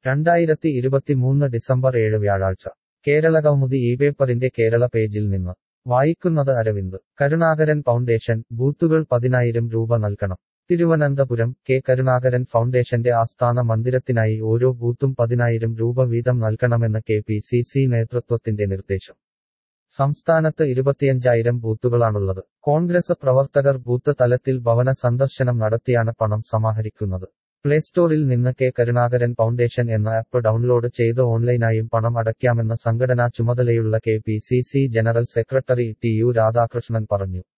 രണ്ടായിരത്തി ഇരുപത്തിമൂന്ന് ഡിസംബർ ഏഴ് വ്യാഴാഴ്ച കേരളകൗമുദി ഈ പേപ്പറിന്റെ കേരള പേജിൽ നിന്ന് വായിക്കുന്നത് അരവിന്ദ് കരുണാകരൻ ഫൗണ്ടേഷൻ ബൂത്തുകൾ പതിനായിരം രൂപ നൽകണം തിരുവനന്തപുരം കെ കരുണാകരൻ ഫൗണ്ടേഷന്റെ ആസ്ഥാന മന്ദിരത്തിനായി ഓരോ ബൂത്തും പതിനായിരം രൂപ വീതം നൽകണമെന്ന് കെ പി സി സി നേതൃത്വത്തിന്റെ നിർദ്ദേശം സംസ്ഥാനത്ത് ഇരുപത്തിയഞ്ചായിരം ബൂത്തുകളാണുള്ളത് കോൺഗ്രസ് പ്രവർത്തകർ ബൂത്ത് തലത്തിൽ ഭവന സന്ദർശനം നടത്തിയാണ് പണം സമാഹരിക്കുന്നത് പ്ലേ സ്റ്റോറിൽ നിന്ന് കെ കരുണാകരൻ ഫൗണ്ടേഷൻ എന്ന ആപ്പ് ഡൗൺലോഡ് ചെയ്ത് ഓൺലൈനായും പണം അടയ്ക്കാമെന്ന് സംഘടനാ ചുമതലയുള്ള K P C C general secretary T U Radhakrishnan പറഞ്ഞു